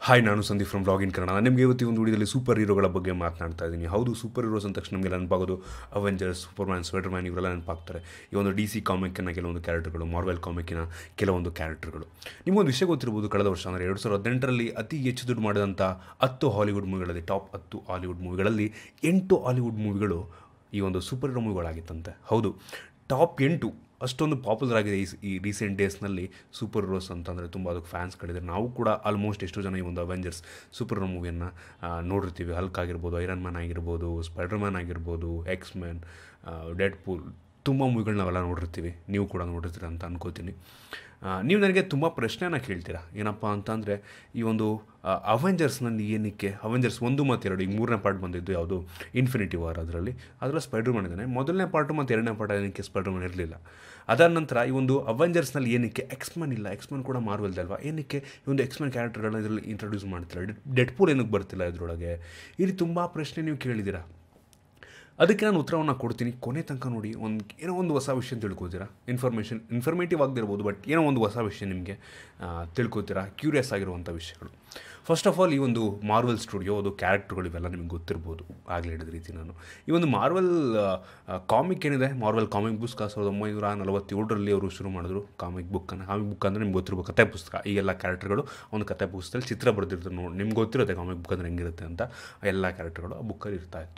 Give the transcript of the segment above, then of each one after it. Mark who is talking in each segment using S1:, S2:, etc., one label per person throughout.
S1: hi ನಾನು Sandeep from blog in Kannada ನಾನು ನಿಮಗೆ ಇವತ್ತು ಈ ಒಂದು ವಿಡಿಯೋದಲ್ಲಿ ಸೂಪರ್ ಹೀರೋಗಳ ಬಗ್ಗೆ ಮಾತನಾಡ್ತಾ ಇದ್ದೀನಿ ಹೌದು ಸೂಪರ್ ಹೀರೋಸ್ ಅಂದ ತಕ್ಷಣ ನಮಗೆ ನೆನಪಾಗೋದು Avengers Superman Spider Man ಇವರೆಲ್ಲ ನೆನಪಾಗ್ತಾರೆ ಈ ಒಂದು ಡಿ ಸಿ ಕಾಮಿಕ್ಕಿನ ಕೆಲವೊಂದು ಕ್ಯಾರೆಕ್ಟರ್ಗಳು ಮಾರ್ವೆಲ್ ಕಾಮಿಕ್ಕಿನ ಕೆಲವೊಂದು ಕ್ಯಾರೆಕ್ಟರ್ಗಳು ನಿಮಗೊಂದು ವಿಷಯ ಗೊತ್ತಿರ್ಬೋದು ಕಳೆದ ವರ್ಷ ಅಂದರೆ ಎರಡು ಸಾವಿರದ ಹದಿನೆಂಟರಲ್ಲಿ ಅತಿ ಹೆಚ್ಚು ದುಡ್ಡು ಮಾಡಿದಂಥ ಹತ್ತು ಹಾಲಿವುಡ್ ಮೂವಿಗಳಲ್ಲಿ ಟಾಪ್ ಹತ್ತು ಹಾಲಿವುಡ್ ಮೂವಿಗಳಲ್ಲಿ ಎಂಟು ಹಾಲಿವುಡ್ ಮೂವಿಗಳು ಈ ಒಂದು ಸೂಪರ್ ಹೀರೋ ಮೂವಿಗಳಾಗಿತ್ತಂತೆ ಹೌದು ಟಾಪ್ ಎಂಟು ಅಷ್ಟೊಂದು ಪಾಪ್ಯುಲರ್ ಆಗಿದೆ ಈ ಈ ರೀಸೆಂಟ್ ಡೇಸ್ನಲ್ಲಿ ಸೂಪರ್ ಹೀರೋಸ್ ಅಂತಂದರೆ ತುಂಬ ಅದಕ್ಕೆ ಫ್ಯಾನ್ಸ್ಗಳಿದ್ದಾರೆ ನಾವು ಕೂಡ ಆಲ್ಮೋಸ್ಟ್ ಎಷ್ಟೋ ಜನ ಈ ಒಂದು ಅವೆಂಜರ್ಸ್ ಸೂಪರ್ ಹೀರೋ ಮೂವಿಯನ್ನು ನೋಡಿರ್ತೀವಿ ಹಲ್ಕ್ ಆಗಿರ್ಬೋದು ಐರನ್ ಮ್ಯಾನ್ ಆಗಿರ್ಬೋದು ಸ್ಪೈಡರ್ ಮ್ಯಾನ್ ಆಗಿರ್ಬೋದು ಎಕ್ಸ್ ಮ್ಯಾನ್ ಡೆಡ್ ಪೂಲ್ ತುಂಬ ಮೂವಿಗಳು ನಾವೆಲ್ಲ ನೋಡಿರ್ತೀವಿ ನೀವು ಕೂಡ ನೋಡಿರ್ತೀರ ಅಂತ ಅನ್ಕೋತೀನಿ ನೀವು ನನಗೆ ತುಂಬ ಪ್ರಶ್ನೆನ ಕೇಳ್ತೀರಾ ಏನಪ್ಪ ಅಂತಂದರೆ ಈ ಒಂದು ಅವೆಂಜರ್ಸ್ನಲ್ಲಿ ಏನಕ್ಕೆ ಅವೆಂಜರ್ಸ್ ಒಂದು ಮತ್ತು ಎರಡು ಈಗ ಮೂರನೇ ಪಾರ್ಟ್ ಬಂದಿದ್ದು ಯಾವುದು ಇನ್ಫಿನಿಟಿ ವಾರ್ ಅದರಲ್ಲಿ ಅದರಲ್ಲಿ ಸ್ಪೈಡರ್ ಮ್ಯಾನ್ ಇದ್ದಾನೆ ಮೊದಲನೇ ಪಾರ್ಟು ಮತ್ತು ಎರಡನೇ ಪಾರ್ಟ್ ಏನಕ್ಕೆ ಸ್ಪೈಡರ್ ಮ್ಯಾನ್ ಇರಲಿಲ್ಲ ಅದಾದ ನಂತರ ಈ ಒಂದು ಅವೆಂಜರ್ಸ್ನಲ್ಲಿ ಏನಕ್ಕೆ ಎಕ್ಸ್ಮನ್ ಇಲ್ಲ ಎಕ್ಸ್ಮನ್ ಕೂಡ ಮಾರ್ವೆಲ್ದೆ ಅಲ್ವಾ ಏನಕ್ಕೆ ಈ ಒಂದು ಎಕ್ಸ್ಮನ್ ಕ್ಯಾರೆಕ್ಟರ್ಗಳನ್ನ ಇದರಲ್ಲಿ ಇಂಟ್ರೊಡ್ಯೂಸ್ ಮಾಡ್ತಿಲ್ಲ ಡೆಡ್ ಪೂಲ್ ಏನಕ್ಕೆ ಬರ್ತಿಲ್ಲ ಇದರೊಳಗೆ ಇಲ್ಲಿ ತುಂಬ ಪ್ರಶ್ನೆ ನೀವು ಕೇಳಿದ್ದೀರಾ ಅದಕ್ಕೆ ನಾನು ಉತ್ತರವನ್ನು ಕೊಡ್ತೀನಿ ಕೊನೆ ತನಕ ನೋಡಿ ಒಂದು ಏನೋ ಒಂದು ಹೊಸ ವಿಷಯ ತಿಳ್ಕೊತೀರಾ ಇನ್ಫಾರ್ಮೇಷನ್ ಇನ್ಫಾರ್ಮೇಟಿವ್ ಆಗದಿರ್ಬೋದು ಬಟ್ ಏನೋ ಒಂದು ಹೊಸ ವಿಷಯ ನಿಮಗೆ ತಿಳ್ಕೊತೀರಾ ಕ್ಯೂರಿಯಸ್ ಆಗಿರುವಂಥ ವಿಷಯಗಳು ಫಸ್ಟ್ ಆಫ್ ಆಲ್ ಈ ಒಂದು ಮಾರ್ವೆಲ್ ಸ್ಟುಡಿಯೋ ಅದು ಕ್ಯಾರೆಕ್ಟರ್ಗಳು ಇವೆಲ್ಲ ನಿಮಗೆ ಗೊತ್ತಿರ್ಬೋದು ಆಗಲೇ ಹೇಳಿದ ರೀತಿ ನಾನು ಈ ಒಂದು ಮಾರ್ವೆಲ್ ಕಾಮಿಕ್ ಏನಿದೆ ಮಾರ್ವೆಲ್ ಕಾಮಿಕ್ ಬುಕ್ಸ್ ಸಾವಿರದ ಒಂಬೈನೂರ ನಲವತ್ತೇಳರಲ್ಲಿ ಅವರು ಶುರು ಮಾಡಿದ್ರು ಕಾಮಿಕ್ ಬುಕ್ಕನ್ನು ಕಾಮಿಕ್ ಬುಕ್ ಅಂದರೆ ನಿಮ್ಗೆ ಗೊತ್ತಿರ್ಬೇಕು ಕತೆ ಪುಸ್ತಕ ಈ ಎಲ್ಲ ಕ್ಯಾರೆಕ್ಟರ್ಗಳು ಒಂದು ಕತೆ ಪುಸ್ತಕದಲ್ಲಿ ಚಿತ್ರ ಬರೆದಿರ್ತಾರೆ ನೋಡಿ ನಿಮ್ಗೆ ಗೊತ್ತಿರುತ್ತೆ ಕಾಮಿಕ್ ಬುಕ್ ಅಂದರೆ ಹೆಂಗಿರುತ್ತೆ ಅಂತ ಎಲ್ಲ ಕ್ಯಾರೆಕ್ಟರ್ಗಳು ಆ ಬುಕ್ಕಲ್ಲಿ ಇರ್ತಾ ಇತ್ತು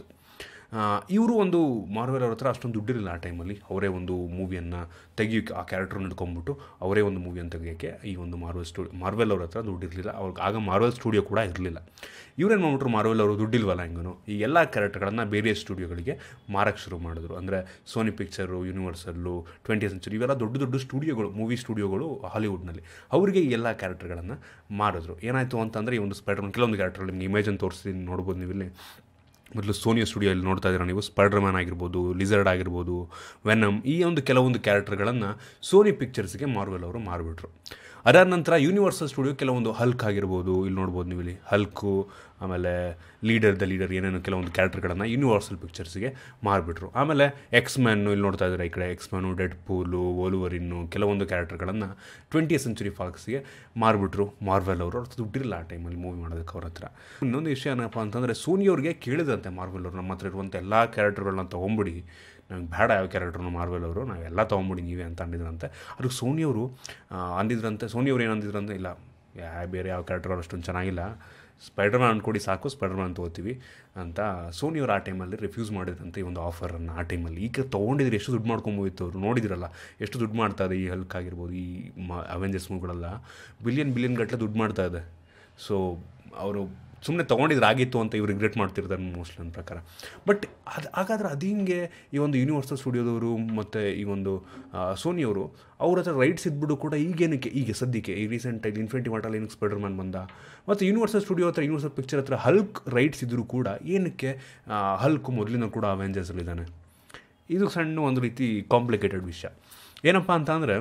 S1: ಇವರು ಒಂದು ಮಾರ್ವೆಲ್ ಅವ್ರ ಹತ್ರ ಅಷ್ಟೊಂದು ದುಡ್ಡಿರಲಿಲ್ಲ ಆ ಟೈಮಲ್ಲಿ ಅವರೇ ಒಂದು ಮೂವಿಯನ್ನು ತೆಗಿಯೋಕ್ಕೆ ಆ ಕ್ಯಾರೆಕ್ಟರ್ನ ಹಿಡ್ಕೊಂಡ್ಬಿಟ್ಟು ಅವರೇ ಒಂದು ಮೂವಿಯನ್ನು ತೆಗಿಯೋಕ್ಕೆ ಈ ಒಂದು ಮಾರ್ವೆಲ್ ಸ್ಟುಡಿಯೋ ಮಾರ್ವೆಲ್ ಅವ್ರ ಹತ್ರ ದುಡ್ಡಿರಲಿಲ್ಲ ಅವ್ರಿಗೆ ಆಗ ಮಾರ್ವೆಲ್ ಸ್ಟುಡಿಯೋ ಕೂಡ ಇರಲಿಲ್ಲ ಇವ್ರೇನು ಮಾಡ್ಬಿಟ್ರು ಮಾರ್ವೆಲ್ ಅವರು ದುಡ್ಡಿಲ್ವಲ್ಲ ಹೆಂಗೂ ಈ ಎಲ್ಲ ಕ್ಯಾರೆಕ್ಟರ್ಗಳನ್ನು ಬೇರೆ ಸ್ಟುಡಿಯೋಗಳಿಗೆ ಮಾರಕ್ಕೆ ಶುರು ಮಾಡಿದ್ರು ಅಂದರೆ Sony picture Universal twenty century ಇವೆಲ್ಲ ದೊಡ್ಡ ದೊಡ್ಡ ಸ್ಟುಡಿಯೋಗಳು ಮೂವಿ ಸ್ಟುಡಿಯೋಗಳು ಹಾಲಿವುಡ್ನಲ್ಲಿ ಅವರಿಗೆ ಈ ಎಲ್ಲ ಕ್ಯಾರೆಕ್ಟರ್ಗಳನ್ನು ಮಾರಿದ್ರು ಏನಾಯಿತು ಅಂತಂದರೆ ಈ ಒಂದು ಸ್ಪೈಡರ್ ಕೆಲವೊಂದು ಕ್ಯಾರೆಕ್ಟರ್ ನಿಮ್ಗೆ ಇಮೇಜನ್ನು ತೋರಿಸ್ತೀನಿ ನೋಡ್ಬೋದು ನೀವು ಇಲ್ಲಿ ಮೊದಲು ಸೋನಿಯಾ ಸ್ಟುಡಿಯೋಲ್ಲಿ ನೋಡ್ತಾ ಇದ್ದೀರಾ ನೀವು ಸ್ಪೈಡರ್ ಮ್ಯಾನ್ ಆಗಿರ್ಬೋದು ಲಿಸರ್ಡ್ ಆಗಿರ್ಬೋದು ವೆನಮ್ ಈ ಒಂದು ಕೆಲವೊಂದು ಕ್ಯಾರೆಕ್ಟರ್ಗಳನ್ನು ಸೋನಿ ಪಿಕ್ಚರ್ಸ್ಗೆ ಮಾರ್ವೆಲ್ ಅವರು ಮಾರಿಬಿಟ್ರು ಅದಾದ ನಂತರ ಯೂನಿವರ್ಸಲ್ ಸ್ಟುಡಿಯೋ ಕೆಲವೊಂದು ಹಲ್ಕ್ ಆಗಿರ್ಬೋದು ಇಲ್ಲಿ ನೋಡ್ಬೋದು ನೀವು ಇಲ್ಲಿ ಹಲ್ಕು ಆಮೇಲೆ ಲೀಡರ್ ದ ಲೀಡರ್ ಏನೇನು ಕೆಲವೊಂದು ಕ್ಯಾರೆಕ್ಟರ್ಗಳನ್ನು ಯೂನಿವರ್ಸಲ್ ಪಿಕ್ಚರ್ಸ್ಗೆ ಮಾರಿಬಿಟ್ರು ಆಮೇಲೆ ಎಕ್ಸ್ ಮ್ಯಾನು ಇಲ್ಲಿ ನೋಡ್ತಾ ಇದ್ದಾರೆ ಈ ಕಡೆ ಎಕ್ಸ್ ಮ್ಯಾನು ಡೆಡ್ ಪೂಲು ಓಲುವರಿನ್ನು ಕೆಲವೊಂದು ಕ್ಯಾರೆಕ್ಟರ್ಗಳನ್ನು ಟ್ವೆಂಟಿ ಸೆಂಚುರಿ ಫಾಕ್ಸ್ಗೆ ಮಾರಿಬಿಟ್ರು ಮಾರ್ವೆಲ್ ಅವರು ಅವ್ರ ದುಡ್ಡಿರಲ್ಲ ಆ ಟೈಮಲ್ಲಿ ಮೂವಿ ಮಾಡೋದಕ್ಕೆ ಅವ್ರ ಹತ್ರ ಇನ್ನೊಂದು ವಿಷಯ ಏನಪ್ಪ ಅಂತಂದರೆ ಸೋನಿಯವ್ರಿಗೆ ಕೇಳಿದಂತೆ ಮಾರ್ವೆಲ್ ಅವರು ನಮ್ಮ ಹತ್ರ ಇರುವಂಥ ಎಲ್ಲ ಕ್ಯಾರೆಕ್ಟರ್ಗಳನ್ನ ತೊಗೊಂಬಿಡಿ ನಂಗೆ ಬೇಡ ಯಾವ ಕ್ಯಾರೆಕ್ಟರ್ನು ಮಾರ್ವೆಲ್ ಅವರು ನಾವೆಲ್ಲ ತೊಗೊಂಬಿಡಿ ನೀವೇ ಅಂತ ಅಂದಿದ್ರಂತೆ ಅದಕ್ಕೆ ಸೋನಿಯವರು ಅಂದಿದ್ರಂತೆ ಸೋನಿಯವ್ರು ಏನು ಅಂದಿದ್ರಂತೆ ಇಲ್ಲ ಯಾ ಬೇರೆ ಯಾವ ಕ್ಯಾರೆಕ್ಟರ್ ಅಷ್ಟೊಂದು ಚೆನ್ನಾಗಿಲ್ಲ ಸ್ಪೈಡರ್ ಮ್ಯಾನ್ ಅನ್ಕೊಡಿ ಸಾಕು ಸ್ಪೈಡರ್ ಮ್ಯಾನ್ ತೊಗೋತೀವಿ ಅಂತ ಸೋನಿಯವರು ಆ ಟೈಮಲ್ಲಿ ರಿಫ್ಯೂಸ್ ಮಾಡಿದ್ರಂತೆ ಈ ಒಂದು ಆಫರನ್ನು ಆ ಟೈಮಲ್ಲಿ ಈಗ ತೊಗೊಂಡಿದ್ರೆ ಎಷ್ಟು ದುಡ್ಡು ಮಾಡ್ಕೊಂಬೋಯ್ತು ಅವರು ನೋಡಿದಿರಲ್ಲ ಎಷ್ಟು ದುಡ್ಡು ಮಾಡ್ತಾರೆ ಈ ಹಲ್ಕ್ ಆಗಿರ್ಬೋದು ಈ ಮ ಅವೆಂಜರ್ಸ್ ಮೂವಿಗಳೆಲ್ಲ ಬಿಲಿಯನ್ ಬಿಲಿಯನ್ ಗಟ್ಟಲೆ ದುಡ್ಡು ಮಾಡ್ತಾ ಇದೆ ಸೊ ಅವರು ಸುಮ್ಮನೆ ತೊಗೊಂಡಿದ್ರೆ ಆಗಿತ್ತು ಅಂತ ಇವ್ರು ರಿಗ್ರೆಟ್ ಮಾಡ್ತಿರ್ತಾರೆ ಮೋಸ್ಟ್ಲಿ ನನ್ನ ಪ್ರಕಾರ ಬಟ್ ಅದು ಹಾಗಾದ್ರೆ ಅದು ಹಿಂಗೆ ಈ ಒಂದು ಯೂನಿವರ್ಸಲ್ ಸ್ಟುಡಿಯೋದವರು ಮತ್ತು ಈ ಒಂದು ಸೋನಿಯವರು ಅವ್ರ ಹತ್ರ ರೈಟ್ಸ್ ಇದ್ಬಿಟ್ಟು ಕೂಡ ಈಗೇನಕ್ಕೆ ಈಗ ಸದ್ಯಕ್ಕೆ ಈ ರೀಸೆಂಟಾಗಿ ಇನ್ಫಿನಿಟಿ ವಾಟಲ್ಲಿ ಏನಕ್ಕೆ ಸ್ಪೈಡರ್ ಮ್ಯಾನ್ ಬಂದ ಮತ್ತು ಯೂನಿವರ್ಸಲ್ ಸ್ಟುಡಿಯೋ ಹತ್ರ ಯೂನಿವರ್ಸಲ್ ಪಿಕ್ಚರ್ ಹತ್ರ ಹಲ್ಕ್ ರೈಟ್ಸ್ ಇದ್ದರೂ ಕೂಡ ಏನಕ್ಕೆ ಹಲ್ಕ್ ಮೊದಲಿನ ಕೂಡ ಅವೆಂಜರ್ಸಲ್ಲಿದ್ದಾನೆ ಇದು ಸಣ್ಣ ಒಂದು ರೀತಿ ಕಾಂಪ್ಲಿಕೇಟೆಡ್ ವಿಷಯ ಏನಪ್ಪ ಅಂತ ಅಂದರೆ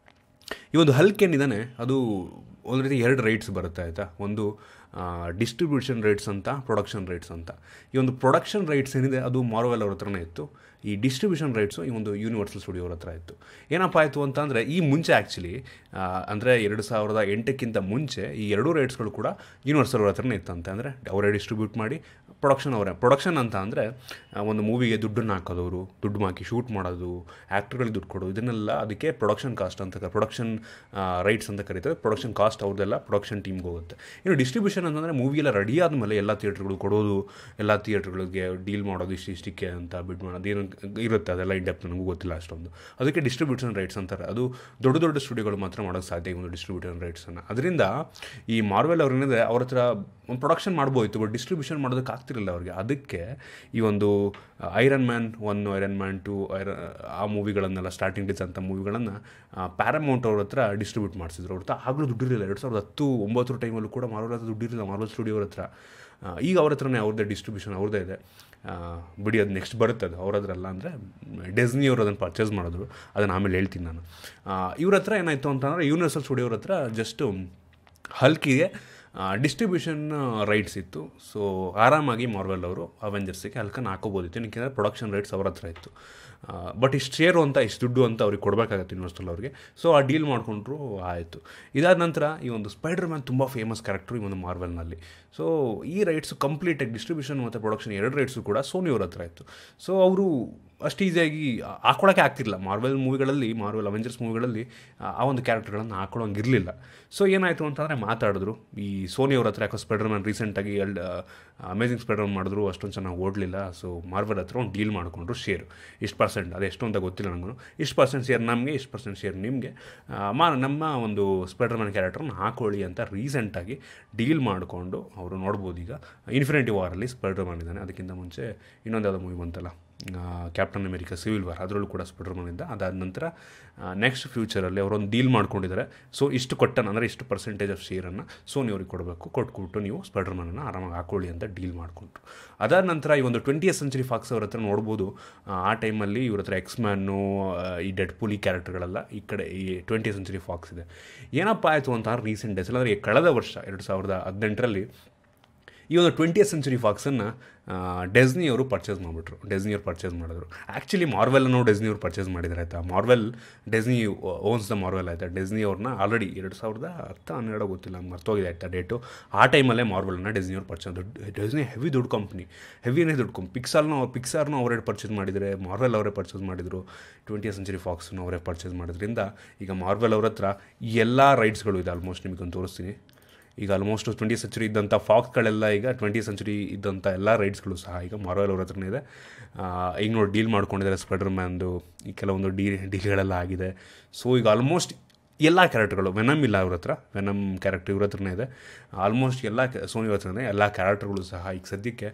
S1: ಈ ಒಂದು ಹಲ್ಕ್ ಏನಿದ್ದಾನೆ ಅದು ಒಂದು ರೀತಿ ಎರಡು ರೈಟ್ಸ್ ಬರುತ್ತೆ ಆಯಿತಾ ಒಂದು ಡಿಸ್ಟ್ರಿಬ್ಯೂಷನ್ ರೈಟ್ಸ್ ಅಂತ ಪ್ರೊಡಕ್ಷನ್ ರೈಟ್ಸ್ ಅಂತ ಈ ಒಂದು ಪ್ರೊಡಕ್ಷನ್ ರೈಟ್ಸ್ ಏನಿದೆ ಅದು ಮಾರ್ವೆಲ್ ಅವ್ರ ಹತ್ರನೇ ಇತ್ತು ಈ ಡಿಸ್ಟ್ರಿಬ್ಯೂಷನ್ ರೈಟ್ಸು ಈ ಒಂದು ಯೂನಿವರ್ಸಲ್ ಸ್ಟುಡಿಯೋ ಅವ್ರ ಹತ್ರ ಇತ್ತು ಏನಪ್ಪ ಆಯಿತು ಅಂತಂದರೆ ಈ ಮುಂಚೆ ಆ್ಯಕ್ಚುಲಿ ಅಂದರೆ ಎರಡು ಸಾವಿರದ ಎಂಟಕ್ಕಿಂತ ಮುಂಚೆ ಈ ಎರಡೂ ರೈಟ್ಸ್ಗಳು ಕೂಡ ಯೂನಿವರ್ಸಲ್ ಅವ್ರ ಹತ್ರನೇ ಇತ್ತಂತೆ ಅಂದರೆ ಅವರೇ ಡಿಸ್ಟ್ರಿಬ್ಯೂಟ್ ಮಾಡಿ ಪ್ರೊಡಕ್ಷನ್ ಅವರೇ ಪ್ರೊಡಕ್ಷನ್ ಅಂತ ಅಂದರೆ ಒಂದು ಮೂವಿಗೆ ದುಡ್ಡನ್ನು ಹಾಕೋದವರು ದುಡ್ಡು ಹಾಕಿ ಶೂಟ್ ಮಾಡೋದು ಆ್ಯಕ್ಟರ್ಗಳಿಗೆ ದುಡ್ಡು ಕೊಡೋದು ಇದನ್ನೆಲ್ಲ ಅದಕ್ಕೆ ಪ್ರೊಡಕ್ಷನ್ ಕಾಸ್ಟ್ ಅಂತ ಪ್ರೊಡಕ್ಷನ್ ರೈಟ್ಸ್ ಅಂತ ಕರೀತಾರೆ ಪ್ರೊಡಕ್ಷನ್ ಕಾಸ್ಟ್ ಅವ್ರದ್ದೆಲ್ಲ ಪ್ರೊಡಕ್ಷನ್ ಟೀಮ್ಗೆ ಹೋಗುತ್ತೆ ಇನ್ನು ಡಿಸ್ಟ್ರಿಬ್ಯೂಷನ್ ಅಂತಂದರೆ ಮೂವಿ ಎಲ್ಲ ರೆಡಿ ಆದಮೇಲೆ ಎಲ್ಲ ಥಿಯೇಟ್ರ್ಗಳು ಕೊಡೋದು ಎಲ್ಲ ಥಿಯೇಟ್ರ್ಗಳಿಗೆ ಡೀಲ್ ಮಾಡೋದು ಇಷ್ಟು ಇಷ್ಟಕ್ಕೆ ಅಂತ ಬಿಡ್ ಮಾಡೋದು ಏನು ಇರುತ್ತೆ ಅದೆಲ್ಲ ಇನ್ ಡೆಪ್ತ್ ನನಗೂ ಗೊತ್ತಿಲ್ಲ ಅಷ್ಟೊಂದು ಅದಕ್ಕೆ ಡಿಸ್ಟ್ರಿಬ್ಯೂಷನ್ ರೈಟ್ಸ್ ಅಂತಾರೆ ಅದು ದೊಡ್ಡ ದೊಡ್ಡ ಸ್ಟುಡಿಯೋಗಳು ಮಾತ್ರ ಮಾಡೋಕ್ಕೆ ಸಾಧ್ಯ ಈ ಒಂದು ಡಿಸ್ಟ್ರಿಬ್ಯೂಷನ್ ರೈಟ್ಸನ್ನು ಅದರಿಂದ ಈ ಮಾರ್ವೆಲ್ ಅವ್ರೇನಿದೆ ಅವ್ರ ಹತ್ರ ಒಂದು ಪ್ರೊಡಕ್ಷನ್ ಮಾಡ್ಬೋಯಿತು ಬಟ್ ಡಿಸ್ಟ್ರಿಬ್ಯೂಷನ್ ಮಾಡೋದಕ್ಕೆ ಆಗ್ತಿರಲಿಲ್ಲ ಅವ್ರಿಗೆ ಅದಕ್ಕೆ ಈ ಒಂದು Iron Man one Iron Man two Iron ಆ ಮೂವಿಗಳನ್ನೆಲ್ಲ ಸ್ಟಾರ್ಟಿಂಗ್ ಡೇಸ್ ಅಂತ ಮೂವಿಗಳನ್ನು ಪ್ಯಾರಮೌಂಟ್ ಅವ್ರ ಹತ್ರ ಡಿಸ್ಟ್ರಿಬ್ಯೂಟ್ ಮಾಡಿಸಿದ್ರು ಅವ್ರ ಹತ್ರ ಆಗಲೂ ದುಡ್ಡಿರಲಿಲ್ಲ ಎರಡು ಸಾವಿರದ ಹತ್ತು ಒಂಬತ್ತರ ಟೈಮಲ್ಲೂ ಕೂಡ ಮಾರ್ವೆಲ್ ಹತ್ರ ದುಡ್ಡಿರಲಿಲ್ಲ ಮಾರ್ವೆಲ್ ಸ್ಟುಡಿಯೋ ಅವ್ರ ಹತ್ರ ಈಗ ಅವ್ರ ಹತ್ರನೇ ಅವ್ರದ್ದೇ ಡಿಸ್ಟ್ರಿಬ್ಯೂಷನ್ ಅವ್ರದ್ದೇ ಇದೆ ಬಿಡಿ ಅದು ನೆಕ್ಸ್ಟ್ ಬರುತ್ತೆ ಅದು ಅವ್ರ ಹತ್ರ ಅಲ್ಲ ಅಂದರೆ ಡೆಸ್ನಿ ಅವರು ಅದನ್ನು ಪರ್ಚೇಸ್ ಮಾಡಿದ್ರು ಅದನ್ನು ಆಮೇಲೆ ಹೇಳ್ತೀನಿ ನಾನು ಇವ್ರ ಹತ್ರ ಏನಾಯಿತು ಅಂತಂದರೆ ಯೂನಿವರ್ಸಲ್ ಸ್ಟುಡಿಯೋ ಅವ್ರ ಹತ್ರ ಜಸ್ಟು ಹಲ್ಕಿಗೆ ಡಿಸ್ಟ್ರಿಬ್ಯೂಷನ್ ರೈಟ್ಸ್ ಇತ್ತು ಸೊ ಆರಾಮಾಗಿ ಮಾರ್ವೆಲ್ ಅವರು ಅವೆಂಜರ್ಸಿಗೆ ಹಲ್ಕನ್ನು ಹಾಕೋಬೋದಿತ್ತು ಏನಕ್ಕೆ ಪ್ರೊಡಕ್ಷನ್ ರೈಟ್ಸ್ ಅವ್ರ ಹತ್ರ ಇತ್ತು ಬಟ್ ಇಷ್ಟು ಶೇರು ಅಂತ ಇಷ್ಟು ದುಡ್ಡು ಅಂತ ಅವ್ರಿಗೆ ಕೊಡಬೇಕಾಗತ್ತೆ ಯೂನಿವರ್ಸಲ್ ಅವ್ರಿಗೆ ಸೊ ಆ ಡೀಲ್ ಮಾಡಿಕೊಂಡ್ರು ಆಯಿತು ಇದಾದ ನಂತರ ಈ ಒಂದು ಸ್ಪೈಡರ್ ಮ್ಯಾನ್ ತುಂಬ ಫೇಮಸ್ ಕ್ಯಾರೆಕ್ಟ್ರು ಈ ಒಂದು ಮಾರ್ವೆಲ್ನಲ್ಲಿ ಸೊ ಈ ರೈಟ್ಸು ಕಂಪ್ಲೀಟಾಗಿ ಡಿಸ್ಟ್ರಿಬ್ಯೂಷನ್ ಮತ್ತು ಪ್ರೊಡಕ್ಷನ್ ಎರಡು ರೈಟ್ಸು ಕೂಡ ಸೋನಿಯವ್ರ ಹತ್ರ ಇತ್ತು ಸೊ ಅವರು ಅಷ್ಟು ಈಸಿಯಾಗಿ ಹಾಕೊಳ್ಳೋಕ್ಕೆ ಆಗ್ತಿರಲಿಲ್ಲ ಮಾರ್ವೆಲ್ ಮೂವಿಗಳಲ್ಲಿ ಮಾರ್ವೆಲ್ ಅವೆಂಜರ್ಸ್ ಮೂವಿಗಳಲ್ಲಿ ಆ ಒಂದು ಕ್ಯಾರೆಕ್ಟರ್ಗಳನ್ನು ಹಾಕೊಳ್ಳೋಂಗಿರಲಿಲ್ಲ ಸೊ ಏನಾಯಿತು ಅಂತಂದರೆ ಮಾತಾಡಿದ್ರು ಈ ಸೋನಿಯವ್ರ ಹತ್ರ ಯಾಕೋ ಸ್ಪೈಡರ್ ಮ್ಯಾನ್ ರೀಸೆಂಟಾಗಿ ಎಲ್ಡ್ ಅಮೇಝಿಂಗ್ ಸ್ಪೈಡರ್ ಮಾಡಿದ್ರು ಅಷ್ಟೊಂದು ಚೆನ್ನಾಗಿ ಓಡಲಿಲ್ಲ ಸೊ ಮಾರ್ವೆಲ್ ಹತ್ರ ಒಂದು ಡೀಲ್ ಮಾಡಿಕೊಂಡ್ರು ಶೇರು ಇಷ್ಟು ಪರ್ಸೆಂಟ್ ಅದು ಎಷ್ಟು ಅಂತ ಗೊತ್ತಿಲ್ಲ ನನಗೂ ಇಷ್ಟು ಪರ್ಸೆಂಟ್ ಶೇರ್ ನಮಗೆ ಇಷ್ಟು ಪರ್ಸೆಂಟ್ ಶೇರ್ ನಿಮಗೆ ಮಾ ನಮ್ಮ ಒಂದು ಸ್ಪೈಡರ್ ಮ್ಯಾನ್ ಕ್ಯಾರೆಕ್ಟರ್ನ ಹಾಕೊಳ್ಳಿ ಅಂತ ರೀಸೆಂಟಾಗಿ ಡೀಲ್ ಮಾಡಿಕೊಂಡು ಅವರು ನೋಡ್ಬೋದು ಈಗ ಇನ್ಫಿನಿಟಿ ವಾರಲ್ಲಿ ಸ್ಪೈಡರ್ ಮ್ಯಾನ್ ಇದ್ದಾನೆ ಅದಕ್ಕಿಂತ ಮುಂಚೆ ಇನ್ನೊಂದು ಯಾವುದೋ ಮೂವಿ ಬಂತಲ್ಲ ಕ್ಯಾಪ್ಟನ್ ಅಮೆರಿಕಾ ಸಿವಿಲ್ ವಾರ್ ಅದರಲ್ಲೂ ಕೂಡ ಸ್ಪೈಡರ್ ಮ್ಯಾನ್ ಇದ್ದ ಅದಾದ ನಂತರ ನೆಕ್ಸ್ಟ್ ಫ್ಯೂಚರಲ್ಲಿ ಅವರೊಂದು ಡೀಲ್ ಮಾಡ್ಕೊಂಡಿದ್ದಾರೆ ಸೊ ಇಷ್ಟು ಕೊಟ್ಟನ ಅಂದರೆ ಇಷ್ಟು ಪರ್ಸೆಂಟೇಜ್ ಆಫ್ ಶೇರನ್ನು ಸೋನಿ ಅವ್ರಿಗೆ ಕೊಡಬೇಕು ಕೊಟ್ಬಿಟ್ಟು ನೀವು ಸ್ಪೈಡರ್ ಮ್ಯಾನನ್ನು ಆರಾಮಾಗಿ ಹಾಕೊಳ್ಳಿ ಅಂತ ಡೀಲ್ ಮಾಡಿಕೊಂಡ್ರು ಅದಾದ ನಂತರ ಈ ಒಂದು ಟ್ವೆಂಟಿಯತ್ ಸೆಂಚುರಿ ಫಾಕ್ಸ್ ಅವ್ರ ಹತ್ರ ನೋಡ್ಬೋದು ಆ ಟೈಮಲ್ಲಿ ಇವ್ರ ಹತ್ರ ಎಕ್ಸ್ ಮ್ಯಾನು ಈ ಡೆಡ್ ಪೂಲಿ ಕ್ಯಾರೆಕ್ಟರ್ಗಳೆಲ್ಲ ಈ ಕಡೆ ಈ ಟ್ವೆಂಟಿ ಸೆಂಚುರಿ ಫಾಕ್ಸ್ ಇದೆ ಏನಪ್ಪ ಆಯಿತು ಅಂತ ರೀಸೆಂಟ್ ಡೇಸ್ ಅಂದರೆ ಕಳೆದ ವರ್ಷ ಎರಡು ಸಾವಿರದ ಹದಿನೆಂಟರಲ್ಲಿ ಈ ಒಂದು ಟ್ವೆಂಟಿಯತ್ ಸೆಂಚುರಿ ಫಾಕ್ಸನ್ನು ಡೆಸ್ನಿ ಅವರು ಪರ್ಚೇಸ್ ಮಾಡಿಬಿಟ್ರು ಡೆಸ್ನಿ ಅವ್ರು ಪರ್ಚೇಸ್ ಮಾಡಿದ್ರು ಆ್ಯಕ್ಚುಲಿ ಮಾರ್ವೆಲನ್ನು ಡೆಸ್ನಿ ಅವ್ರು ಪರ್ಚೇಸ್ ಮಾಡಿದ್ದಾರೆ ಆಯಿತಾ Marvel Disney owns the Marvel ಆಯಿತಾ ಡೆಸ್ನಿ ಅವ್ರನ್ನ ಆಲ್ರೆಡಿ ಎರಡು ಸಾವಿರದ ಹತ್ತು ಹನ್ನೆರಡು ಗೊತ್ತಿಲ್ಲ ಮರ್ತೋಗಿದೆ ಆಯಿತಾ ಡೇಟು ಆ ಟೈಮಲ್ಲೇ ಮಾರ್ವೆಲನ್ನು ಡೆಸ್ನಿ ಅವ್ರು ಪರ್ಚೇಸ್ ಡೆಸ್ನಿ ಹೆವಿ ದೊಡ್ಡ ಕಂಪ್ನಿ ಹೆವಿನೇ ದೊಡ್ಡ ಕಂಪ್ ಪಿಕ್ಸಾರ್ನ ಪಿಕ್ಸಾರ್ನ ಅವರೇ ಪರ್ಚೇಸ್ ಮಾಡಿದರೆ ಮಾರ್ವೆಲ್ ಅವರೇ ಪರ್ಚೇಸ್ ಮಾಡಿದರು ಟ್ವೆಂಟಿಯತ್ ಸೆಂಚುರಿ ಫಾಕ್ಸ್ನ ಅವರೇ ಪರ್ಚೇಸ್ ಮಾಡೋದ್ರಿಂದ ಈಗ ಮಾರ್ವೆಲ್ ಅವ್ರ ಹತ್ರ ಎಲ್ಲ ರೈಟ್ಸ್ಗಳು ಇದೆ ಆಲ್ಮೋಸ್ಟ್ ನಿಮಗೊಂದು ತೋರಿಸ್ತೀನಿ ಈಗ ಆಲ್ಮೋಸ್ಟ್ ಟ್ವೆಂಟಿ ಸೆಂಚುರಿ ಇದ್ದಂಥ ಫಾಕ್ಸ್ಗಳೆಲ್ಲ ಈಗ ಟ್ವೆಂಟಿ ಸೆಂಚುರಿ ಇದ್ದಂಥ ಎಲ್ಲ ರೈಟ್ಸ್ಗಳು ಸಹ ಈಗ ಮಾರ್ವೆಲ್ ಅವ್ರ ಹತ್ರನೇ ಇದೆ ಈಗ ನೋಡಿ ಡೀಲ್ ಮಾಡ್ಕೊಂಡಿದ್ದಾರೆ ಸ್ಪೈಡರ್ ಮ್ಯಾನ್ದು ಈ ಕೆಲವೊಂದು ಡೀ ಡೀಲ್ಗಳೆಲ್ಲ ಆಗಿದೆ ಸೊ ಈಗ ಆಲ್ಮೋಸ್ಟ್ ಎಲ್ಲ ಕ್ಯಾರೆಕ್ಟರ್ಗಳು ವೆನಮ್ ಇಲ್ಲ ಅವ್ರ ಹತ್ರ ವೆನಮ್ ಕ್ಯಾರೆಕ್ಟರ್ ಇವ್ರ ಹತ್ರನೇ ಇದೆ ಆಲ್ಮೋಸ್ಟ್ ಎಲ್ಲ ಸೋನಿ ಅವ್ರ ಹತ್ರನೇ ಎಲ್ಲ ಕ್ಯಾರೆಕ್ಟರ್ಗಳು ಸಹ ಈಗ ಸದ್ಯಕ್ಕೆ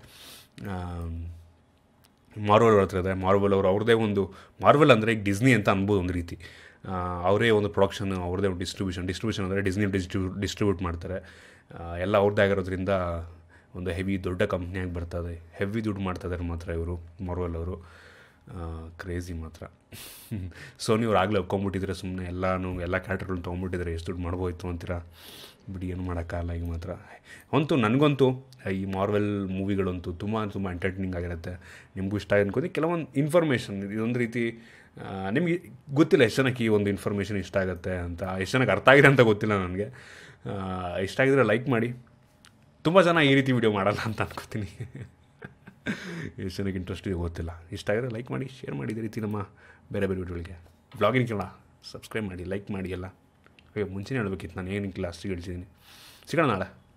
S1: ಮಾರ್ವೆಲ್ ಅವ್ರ ಹತ್ರ ಇದೆ ಮಾರ್ವೆಲ್ ಅವರು ಅವ್ರದ್ದೇ ಒಂದು ಮಾರ್ವೆಲ್ ಅಂದರೆ ಈಗ ಡಿಸ್ನಿ ಅಂತ ಅನ್ಬೋದು ಒಂದು ರೀತಿ ಅವರೇ ಒಂದು ಪ್ರೊಡಕ್ಷನ್ ಅವ್ರದ್ದೇ ಒಂದು ಡಿಸ್ಟ್ರಿಬ್ಯೂಷನ್ ಡಿಸ್ಟ್ರಿಬ್ಯೂಷನ್ ಅಂದರೆ ಡಿಸ್ನಿ ಡಿಸ್ಟ್ರಿಬ್ಯೂ ಡಿಸ್ಟ್ರಿಬ್ಯೂಟ್ ಮಾಡ್ತಾರೆ ಎಲ್ಲ ಅವ್ರದ್ದೇ ಆಗಿರೋದ್ರಿಂದ ಒಂದು ಹೆವಿ ದೊಡ್ಡ ಕಂಪ್ನಿಯಾಗಿ ಬರ್ತದೆ ಹೆವಿ ದುಡ್ಡು ಮಾಡ್ತಾಯಿದ್ದಾರೆ ಮಾತ್ರ ಇವರು ಮಾರ್ವೆಲ್ ಅವರು ಕ್ರೇಜಿ ಮಾತ್ರ ಸೋನಿ ಅವ್ರು ಆಗಲೇ ಒಪ್ಕೊಂಬಿಟ್ಟಿದ್ರೆ ಸುಮ್ಮನೆ ಎಲ್ಲನೂ ಎಲ್ಲ ಕ್ಯಾರೆಕ್ಟರ್ಗಳನ್ನ ತೊಗೊಂಬಿಟ್ಟಿದ್ರೆ ಎಷ್ಟು ದುಡ್ಡು ಮಾಡ್ಬೋಯ್ತು ಅಂತೀರ ಬಿಡಿ ಏನು ಮಾಡೋಕ್ಕಾಗಲ್ಲ ಈಗ ಮಾತ್ರ ಅಂತೂ ನನಗಂತೂ ಈ ಮಾರ್ವೆಲ್ ಮೂವಿಗಳಂತೂ ತುಂಬ ತುಂಬ ಎಂಟರ್ಟೈನಿಂಗ್ ಆಗಿರುತ್ತೆ ನಿಮಗೂ ಇಷ್ಟ ಅನ್ಕೋದು ಕೆಲವೊಂದು ಇನ್ಫಾರ್ಮೇಷನ್ ಇದೊಂದು ರೀತಿ ನಿಮಗೆ ಗೊತ್ತಿಲ್ಲ ಎಷ್ಟು ಜನಕ್ಕೆ ಈ ಒಂದು ಇನ್ಫಾರ್ಮೇಷನ್ ಇಷ್ಟ ಆಗುತ್ತೆ ಅಂತ ಎಷ್ಟು ಜನಕ್ಕೆ ಅರ್ಥ ಆಗಿದೆ ಅಂತ ಗೊತ್ತಿಲ್ಲ ನನಗೆ ಇಷ್ಟ ಆಗಿದ್ರೆ ಲೈಕ್ ಮಾಡಿ ತುಂಬ ಜನ ಈ ರೀತಿ ವಿಡಿಯೋ ಮಾಡಲ್ಲ ಅಂತ ಅನ್ಕೋತೀನಿ ಎಷ್ಟು ಜನಕ್ಕೆ ಇಂಟ್ರೆಸ್ಟ್ ಇದೆ ಗೊತ್ತಿಲ್ಲ ಇಷ್ಟ ಆಗಿದ್ರೆ ಲೈಕ್ ಮಾಡಿ ಶೇರ್ ಮಾಡಿ ಇದೇ ರೀತಿ ನಮ್ಮ ಬೇರೆ ಬೇರೆ ವಿಡಿಯೋಗಳಿಗೆ ಬ್ಲಾಗಿನ ಕೇಳ ಸಬ್ಸ್ಕ್ರೈಬ್ ಮಾಡಿ ಲೈಕ್ ಮಾಡಿ ಎಲ್ಲ ಮುಂಚೆನೇ ಹೇಳ್ಬೇಕಿತ್ತು ನಾನು ಏನಕ್ಕೆ ಲಾಸ್ಟಿಗೆ ಹೇಳ್ತಿದ್ದೀನಿ ಸಿಗೋಣ ನಾಳೆ